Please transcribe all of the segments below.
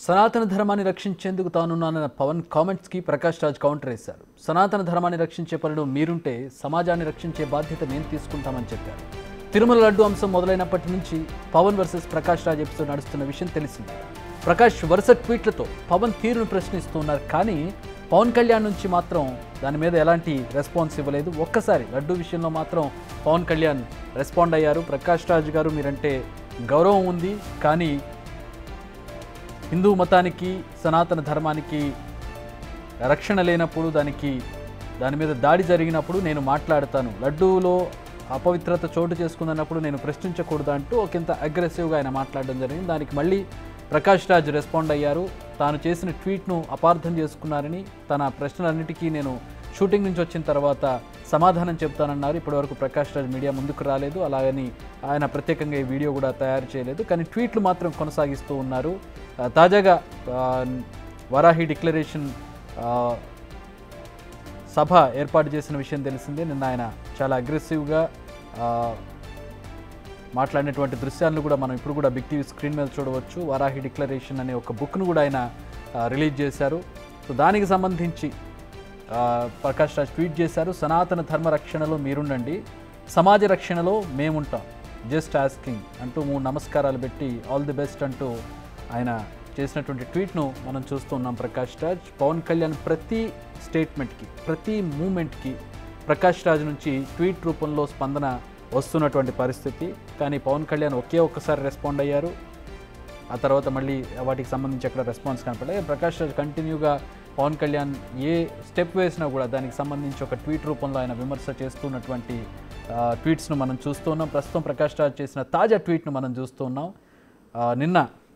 సనాతన ధర్మాన్ని రక్షించేందుకు తానున్నానన్న పవన్ కామెంట్స్కి ప్రకాష్ రాజ్ కౌంటర్ వేశారు సనాతన ధర్మాన్ని రక్షించే పనిలో మీరుంటే సమాజాన్ని రక్షించే బాధ్యత మేము తీసుకుంటామని చెప్పారు తిరుమల లడ్డు అంశం మొదలైనప్పటి నుంచి పవన్ వర్సెస్ ప్రకాష్ రాజ్ ఎపిసోడ్ నడుస్తున్న విషయం తెలిసింది ప్రకాష్ వరుస ట్వీట్లతో పవన్ తీరును ప్రశ్నిస్తున్నారు కానీ పవన్ కళ్యాణ్ నుంచి మాత్రం దాని మీద ఎలాంటి రెస్పాన్స్ ఇవ్వలేదు ఒక్కసారి లడ్డు విషయంలో మాత్రం పవన్ కళ్యాణ్ రెస్పాండ్ అయ్యారు ప్రకాష్ రాజ్ గారు మీరంటే గౌరవం ఉంది కానీ హిందూ మతానికి సనాతన ధర్మానికి రక్షణ లేనప్పుడు దానికి దాని మీద దాడి జరిగినప్పుడు నేను మాట్లాడతాను లడ్డూలో అపవిత్రత చోటు చేసుకుందన్నప్పుడు నేను ప్రశ్నించకూడదు అంటూ ఒకంత అగ్రెసివ్గా ఆయన మాట్లాడడం జరిగింది దానికి మళ్ళీ ప్రకాష్ రాజ్ రెస్పాండ్ అయ్యారు తాను చేసిన ట్వీట్ను అపార్థం చేసుకున్నారని తన ప్రశ్నలన్నిటికీ నేను షూటింగ్ నుంచి వచ్చిన తర్వాత సమాధానం చెప్తానన్నారు ఇప్పటివరకు ప్రకాష్ రాజ్ మీడియా ముందుకు రాలేదు అలాగని ఆయన ప్రత్యేకంగా ఈ వీడియో కూడా తయారు చేయలేదు కానీ ట్వీట్లు మాత్రం కొనసాగిస్తూ ఉన్నారు ఆ, తాజాగా ఆ, వరాహి డిక్లరేషన్ ఆ, సభ ఏర్పాటు చేసిన విషయం తెలిసిందే నిన్న ఆయన చాలా అగ్రెసివ్గా ఆ, మాట్లాడినటువంటి దృశ్యాలను కూడా మనం ఇప్పుడు కూడా బిగ్ టీవీ స్క్రీన్ మీద చూడవచ్చు వారాహి డిక్లరేషన్ అనే ఒక బుక్ను కూడా ఆయన ఆ, రిలీజ్ చేశారు సో దానికి సంబంధించి ఆ, ప్రకాష్ రాజ్ ట్వీట్ చేశారు సనాతన ధర్మ రక్షణలో మీరుండండి సమాజ రక్షణలో మేముంటాం జస్ట్ ఆస్కింగ్ అంటూ మూడు నమస్కారాలు పెట్టి ఆల్ ది బెస్ట్ అంటూ ఆయన చేసినటువంటి ట్వీట్ను మనం చూస్తూ ఉన్నాం ప్రకాష్ రాజ్ పవన్ కళ్యాణ్ ప్రతి స్టేట్మెంట్కి ప్రతి మూమెంట్కి ప్రకాష్ రాజ్ నుంచి ట్వీట్ రూపంలో స్పందన వస్తున్నటువంటి పరిస్థితి కానీ పవన్ కళ్యాణ్ ఒకే ఒక్కసారి రెస్పాండ్ అయ్యారు ఆ తర్వాత మళ్ళీ వాటికి సంబంధించి అక్కడ రెస్పాన్స్ కనపడలేదు ప్రకాష్ రాజ్ కంటిన్యూగా పవన్ కళ్యాణ్ ఏ స్టెప్ వేసినా కూడా దానికి సంబంధించి ఒక ట్వీట్ రూపంలో ఆయన విమర్శ చేస్తున్నటువంటి ఆ, ట్వీట్స్ను మనం చూస్తూ ఉన్నాం ప్రస్తుతం ప్రకాష్ రాజ్ చేసిన తాజా ట్వీట్ను మనం చూస్తూ ఉన్నాం ఆ, నిన్న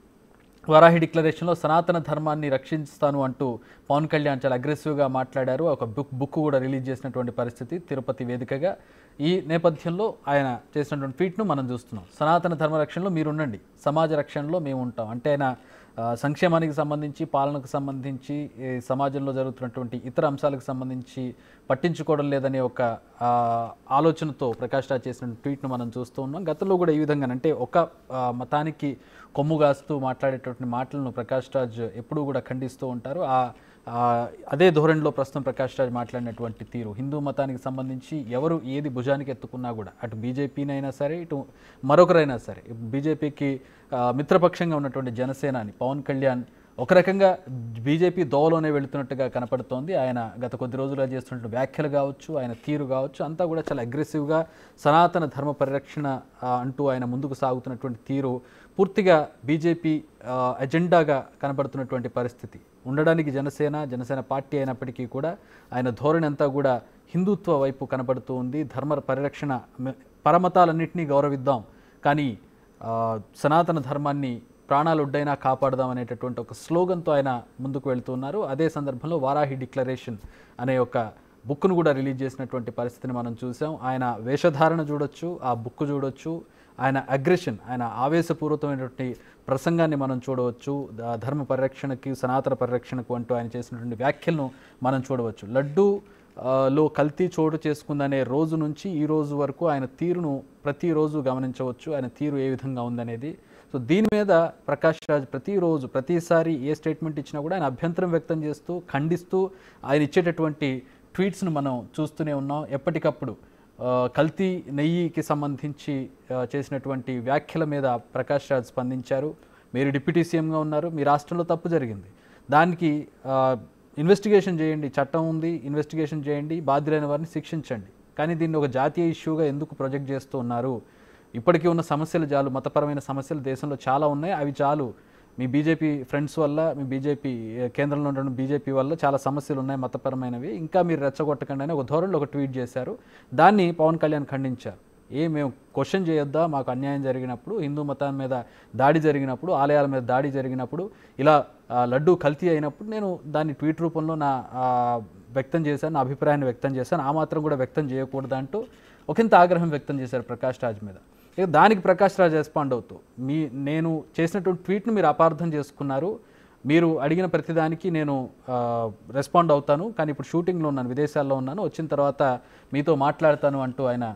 వరాహి డిక్లరేషన్లో సనాతన ధర్మాన్ని రక్షిస్తాను అంటూ పవన్ కళ్యాణ్ చాలా అగ్రెసివ్గా మాట్లాడారు ఒక బుక్ బుక్ కూడా రిలీజ్ చేసినటువంటి పరిస్థితి తిరుపతి వేదికగా ఈ నేపథ్యంలో ఆయన చేసినటువంటి ట్వీట్ను మనం చూస్తున్నాం సనాతన ధర్మ రక్షణలో మీరుండండి సమాజ రక్షణలో మేము ఉంటాం అంటే ఆయన ఆ, సంక్షేమానికి సంబంధించి పాలనకు సంబంధించి ఈ సమాజంలో జరుగుతున్నటువంటి ఇతర అంశాలకు సంబంధించి పట్టించుకోవడం లేదనే ఒక ఆ, ఆలోచనతో ప్రకాష్ రాజ్ చేసిన ట్వీట్ను మనం చూస్తూ ఉన్నాం గతంలో కూడా ఈ విధంగా అంటే ఒక ఆ, మతానికి కొమ్ము కాస్తూ మాట్లాడేటటువంటి మాటలను ప్రకాష్ రాజ్ ఎప్పుడూ కూడా ఖండిస్తూ ఉంటారు ఆ ఆ, అదే ధోరణిలో ప్రస్తుతం ప్రకాష్ రాజ్ మాట్లాడినటువంటి తీరు హిందూ మతానికి సంబంధించి ఎవరు ఏది భుజానికి ఎత్తుకున్నా కూడా అటు బీజేపీనైనా సరే ఇటు మరొకరైనా సరే బీజేపీకి మిత్రపక్షంగా ఉన్నటువంటి జనసేనాని పవన్ కళ్యాణ్ ఒక రకంగా బీజేపీ దోవలోనే వెళుతున్నట్టుగా కనపడుతోంది ఆయన గత కొద్ది రోజులుగా చేస్తున్న వ్యాఖ్యలు కావచ్చు ఆయన తీరు కావచ్చు అంతా కూడా చాలా అగ్రెసివ్గా సనాతన ధర్మ పరిరక్షణ ఆ, అంటూ ఆయన ముందుకు సాగుతున్నటువంటి తీరు పూర్తిగా బీజేపీ ఆ, ఎజెండాగా కనబడుతున్నటువంటి పరిస్థితి ఉండడానికి జనసేన జనసేన పార్టీ అయినప్పటికీ కూడా ఆయన ధోరణి అంతా కూడా హిందుత్వ వైపు కనబడుతూ ఉంది ధర్మ పరిరక్షణ మ- పరమతాలన్నింటినీ గౌరవిద్దాం కానీ ఆ, సనాతన ధర్మాన్ని ప్రాణాలొడ్డైనా కాపాడదాం అనేటటువంటి ఒక స్లోగన్తో ఆయన ముందుకు వెళ్తున్నారు అదే సందర్భంలో వారాహి డిక్లరేషన్ అనే ఒక బుక్ను కూడా రిలీజ్ చేసినటువంటి పరిస్థితిని మనం చూసాం ఆయన వేషధారణ చూడొచ్చు ఆ బుక్ చూడొచ్చు ఆయన అగ్రెషన్ ఆయన ఆవేశపూరితమైనటువంటి ప్రసంగాన్ని మనం చూడవచ్చు ద- ధర్మ పరిరక్షణకి సనాతన పరిరక్షణకు అంటూ ఆయన చేసినటువంటి వ్యాఖ్యలను మనం చూడవచ్చు లడ్డు ఆ, లో కల్తీ చోటు చేసుకుందనే రోజు నుంచి ఈ రోజు వరకు ఆయన తీరును ప్రతిరోజు గమనించవచ్చు ఆయన తీరు ఏ విధంగా ఉందనేది సో దీని మీద ప్రకాష్ రాజ్ ప్రతిరోజు ప్రతిసారి ఏ స్టేట్మెంట్ ఇచ్చినా కూడా ఆయన అభ్యంతరం వ్యక్తం చేస్తూ ఖండిస్తూ ఆయన ఇచ్చేటటువంటి ట్వీట్స్ను మనం చూస్తూనే ఉన్నాం ఎప్పటికప్పుడు ఆ, కల్తీ నెయ్యికి సంబంధించి ఆ, చేసినటువంటి వ్యాఖ్యల మీద ప్రకాష్ రాజ్ స్పందించారు మీరు డిప్యూటీ సీఎంగా ఉన్నారు మీ రాష్ట్రంలో తప్పు జరిగింది దానికి ఆ, ఇన్వెస్టిగేషన్ చేయండి చట్టం ఉంది ఇన్వెస్టిగేషన్ చేయండి బాధ్యులైన వారిని శిక్షించండి కానీ దీన్ని ఒక జాతీయ ఇష్యూగా ఎందుకు ప్రొజెక్ట్ చేస్తూ ఉన్నారు ఇప్పటికీ ఉన్న సమస్యలు చాలు మతపరమైన సమస్యలు దేశంలో చాలా ఉన్నాయి అవి చాలు మీ బీజేపీ ఫ్రెండ్స్ వల్ల మీ బీజేపీ కేంద్రంలో ఉన్న బీజేపీ వల్ల చాలా సమస్యలు ఉన్నాయి మతపరమైనవి ఇంకా మీరు రెచ్చగొట్టకండి అని ఒక ధోరణిలో ఒక ట్వీట్ చేశారు దాన్ని పవన్ కళ్యాణ్ ఖండించారు ఏ మేము క్వశ్చన్ చేయొద్దా మాకు అన్యాయం జరిగినప్పుడు హిందూ మతం మీద దాడి జరిగినప్పుడు ఆలయాల మీద దాడి జరిగినప్పుడు ఇలా ఆ, లడ్డు కల్తీ అయినప్పుడు నేను దాన్ని ట్వీట్ రూపంలో నా ఆ, వ్యక్తం చేశాను నా అభిప్రాయాన్ని వ్యక్తం చేశాను ఆ మాత్రం కూడా వ్యక్తం చేయకూడదు అంటూ ఒకంత ఆగ్రహం వ్యక్తం చేశారు ప్రకాష్ రాజ్ మీద ఇక దానికి ప్రకాష్ రాజ్ రెస్పాండ్ అవుతూ మీ నేను చేసినటువంటి ట్వీట్ను మీరు అపార్థం చేసుకున్నారు మీరు అడిగిన ప్రతిదానికి నేను ఆ, రెస్పాండ్ అవుతాను కానీ ఇప్పుడు షూటింగ్లో ఉన్నాను విదేశాల్లో ఉన్నాను వచ్చిన తర్వాత మీతో మాట్లాడతాను అంటూ ఆయన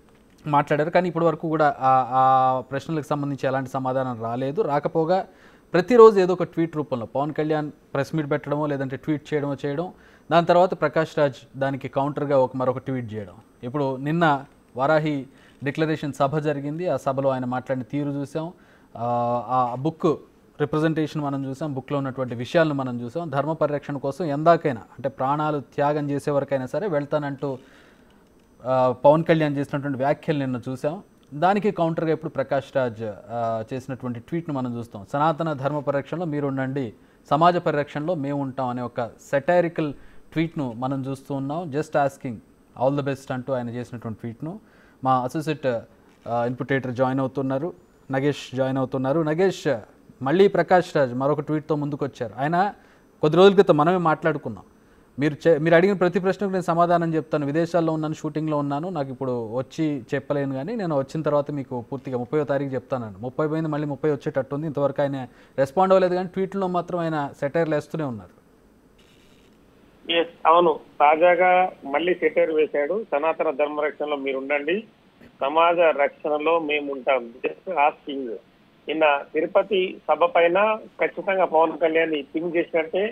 మాట్లాడారు కానీ ఇప్పటి వరకు కూడా ఆ ఆ ప్రశ్నలకు సంబంధించి ఎలాంటి సమాధానం రాలేదు రాకపోగా ప్రతిరోజు ఏదో ఒక ట్వీట్ రూపంలో పవన్ కళ్యాణ్ ప్రెస్ మీట్ పెట్టడమో లేదంటే ట్వీట్ చేయడమో చేయడం దాని తర్వాత ప్రకాష్ రాజ్ దానికి కౌంటర్గా ఒక మరొక ట్వీట్ చేయడం ఇప్పుడు నిన్న వారాహి డిక్లరేషన్ సభ జరిగింది ఆ సభలో ఆయన మాట్లాడిన తీరు చూసాం ఆ, ఆ బుక్ రిప్రజెంటేషన్ మనం చూసాం బుక్లో ఉన్నటువంటి విషయాలను మనం చూసాం ధర్మ పరిరక్షణ కోసం ఎందాకైనా అంటే ప్రాణాలు త్యాగం చేసే వరకైనా సరే వెళ్తానంటూ ఆ, పవన్ కళ్యాణ్ చేసినటువంటి వ్యాఖ్యలు నిన్న చూసాం దానికి కౌంటర్గా ఇప్పుడు ప్రకాష్ రాజ్ ఆ, చేసినటువంటి ట్వీట్ను మనం చూస్తాం సనాతన ధర్మ పరిరక్షణలో మీరు ఉండండి సమాజ పరిరక్షణలో మేము ఉంటాం అనే ఒక సెటైరికల్ ట్వీట్ను మనం చూస్తూ ఉన్నాం just asking all the best అంటూ ఆయన చేసినటువంటి ట్వీట్ను మా అసోసియేట్ ఇన్పుటేటర్ జాయిన్ అవుతున్నారు నగేష్ జాయిన్ అవుతున్నారు నగేష్ మళ్ళీ ప్రకాష్ రాజ్ మరొక ట్వీట్తో ముందుకు వచ్చారు ఆయన కొద్ది రోజుల క్రితం మనమే మాట్లాడుకున్నాం మీరు చే మీరు అడిగిన ప్రతి ప్రశ్నకు నేను సమాధానం చెప్తాను విదేశాల్లో ఉన్నాను షూటింగ్లో ఉన్నాను నాకు ఇప్పుడు వచ్చి చెప్పలేను కానీ నేను వచ్చిన తర్వాత మీకు పూర్తిగా ముప్పై తారీఖు చెప్తాను ముప్పై పోయింది మళ్ళీ ముప్పై వచ్చేటట్టు ఉంది ఇంతవరకు ఆయన రెస్పాండ్ అవ్వలేదు కానీ ట్వీట్లో మాత్రం ఆయన సెటైర్లు వేస్తూనే ఉన్నారు ఎస్ అవును తాజాగా మళ్ళీ సెటైర్ వేశాడు సనాతన ధర్మ రక్షణలో మీరు ఉండండి సమాజ రక్షణలో మేము ఉంటాం జస్ట్ ఆస్కింగ్ నిన్న తిరుపతి సభ పైన ఖచ్చితంగా పవన్ కళ్యాణ్ పింగ్ చేసినట్టే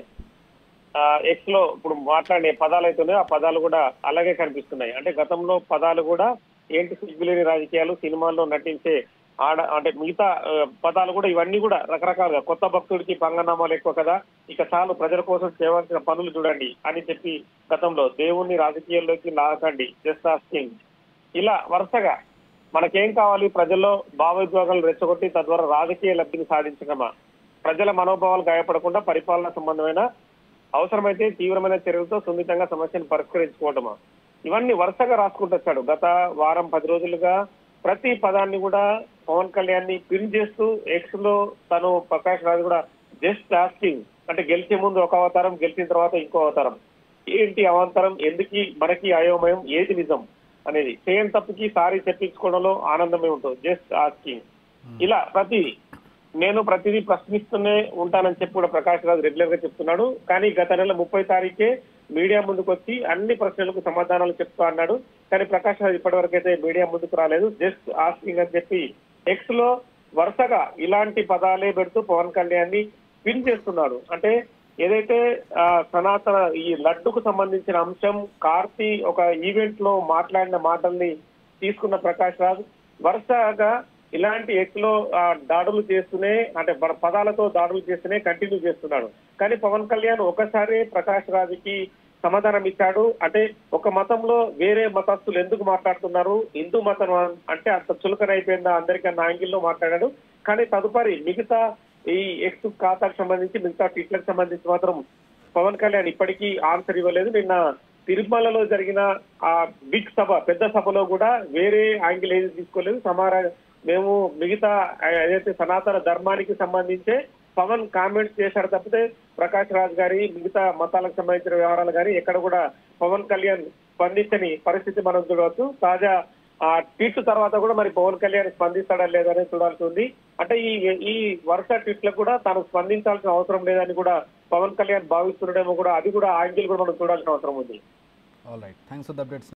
ఎక్స్ లో ఇప్పుడు మాట్లాడే పదాలు అయితే ఉన్నాయో ఆ పదాలు కూడా అలాగే కనిపిస్తున్నాయి అంటే గతంలో పదాలు కూడా ఏంటి సిగ్గులేని రాజకీయాలు సినిమాల్లో నటించే ఆడ అంటే మిగతా ఆ, పదాలు కూడా ఇవన్నీ కూడా రకరకాలుగా కొత్త భక్తుడికి పంగనామాలు ఎక్కువ కదా ఇక చాలు ప్రజల కోసం చేయవలసిన పనులు చూడండి అని చెప్పి గతంలో దేవుణ్ణి రాజకీయాల్లోకి లాగకండి జస్ట్ ఆస్కింగ్ ఇలా వరుసగా మనకేం కావాలి ప్రజల్లో భావోద్వేగాలు రెచ్చగొట్టి తద్వారా రాజకీయ లబ్ధిని సాధించడమా ప్రజల మనోభావాలు గాయపడకుండా పరిపాలన సంబంధమైన అవసరమైతే తీవ్రమైన చర్యలతో సున్నితంగా సమస్యను పరిష్కరించుకోవటమా ఇవన్నీ వరుసగా రాసుకుంటూ వచ్చాడు గత వారం పది రోజులుగా ప్రతి పదాన్ని కూడా పవన్ కళ్యాణ్ ని పిన్ చేస్తూ ఎక్స్ లో తను ప్రకాష్ రాజు కూడా జస్ట్ ఆస్కింగ్ అంటే గెలిచే ముందు ఒక అవతారం గెలిచిన తర్వాత ఇంకో అవతారం ఏంటి అవంతరం ఎందుకు మనకి అయోమయం ఏది నిజం అనేది చేయని తప్పుకి సారీ చెప్పించుకోవడంలో ఆనందమే ఉంటుంది జస్ట్ ఆస్కింగ్ ఇలా ప్రతి నేను ప్రతిదీ ప్రశ్నిస్తూనే ఉంటానని చెప్పి కూడా ప్రకాష్ రాజు రెగ్యులర్ గా చెప్తున్నాడు కానీ గత నెల ముప్పై తారీఖే మీడియా ముందుకు వచ్చి అన్ని ప్రశ్నలకు సమాధానాలు చెప్తా అన్నాడు కానీ ప్రకాష్ రాజు ఇప్పటి వరకు అయితే మీడియా ముందుకు రాలేదు జస్ట్ ఆస్కింగ్ అని చెప్పి ఎక్స్ లో వరుసగా ఇలాంటి పదాలే పెడుతూ పవన్ కళ్యాణ్ ని పిన్ చేస్తున్నాడు అంటే ఏదైతే ఆ, సనాతన ఈ లడ్డుకు సంబంధించిన అంశం కార్తీ ఒక ఈవెంట్ లో మాట్లాడిన మాటల్ని తీసుకున్న ప్రకాష్ రాజ్ వరుసగా ఇలాంటి ఎక్స్ లో ఆ, దాడులు చేస్తూనే అంటే బ- పదాలతో దాడులు చేస్తూనే కంటిన్యూ చేస్తున్నాడు కానీ పవన్ కళ్యాణ్ ఒకసారి ప్రకాష్ రాజ్కి సమాధానం ఇచ్చాడు అంటే ఒక మతంలో వేరే మతస్థులు ఎందుకు మాట్లాడుతున్నారు హిందూ మతం అంటే అంత చులకన అయిపోయిందా అందరికన్నా యాంగిల్లో మాట్లాడాడు కానీ తదుపరి మిగతా ఈ ఎక్స్ ఖాతాకు సంబంధించి మిగతా ట్వీట్లకు సంబంధించి మాత్రం పవన్ కళ్యాణ్ ఇప్పటికీ ఆన్సర్ ఇవ్వలేదు నిన్న తిరుమలలో జరిగిన ఆ బిగ్ సభ పెద్ద సభలో కూడా వేరే యాంగిల్ ఏది తీసుకోలేదు సమారా మేము మిగతా ఏదైతే సనాతన ధర్మానికి సంబంధించే పవన్ కామెంట్స్ చేశారు తప్పితే ప్రకాష్ రాజ్ గారి మిగతా మతాలకు సంబంధించిన వ్యవహారాలు గారి ఎక్కడ కూడా పవన్ కళ్యాణ్ స్పందించని పరిస్థితి మనం చూడవచ్చు తాజా ఆ ట్వీట్ తర్వాత కూడా మరి పవన్ కళ్యాణ్ స్పందిస్తాడా లేదని చూడాల్సి ఉంది అంటే ఈ ఈ వరుస ట్వీట్లకు కూడా తాను స్పందించాల్సిన అవసరం లేదని కూడా పవన్ కళ్యాణ్ భావిస్తుండేమో కూడా అది కూడా ఆ యాంగిల్ కూడా మనం చూడాల్సిన అవసరం ఉంది all right thanks for the updates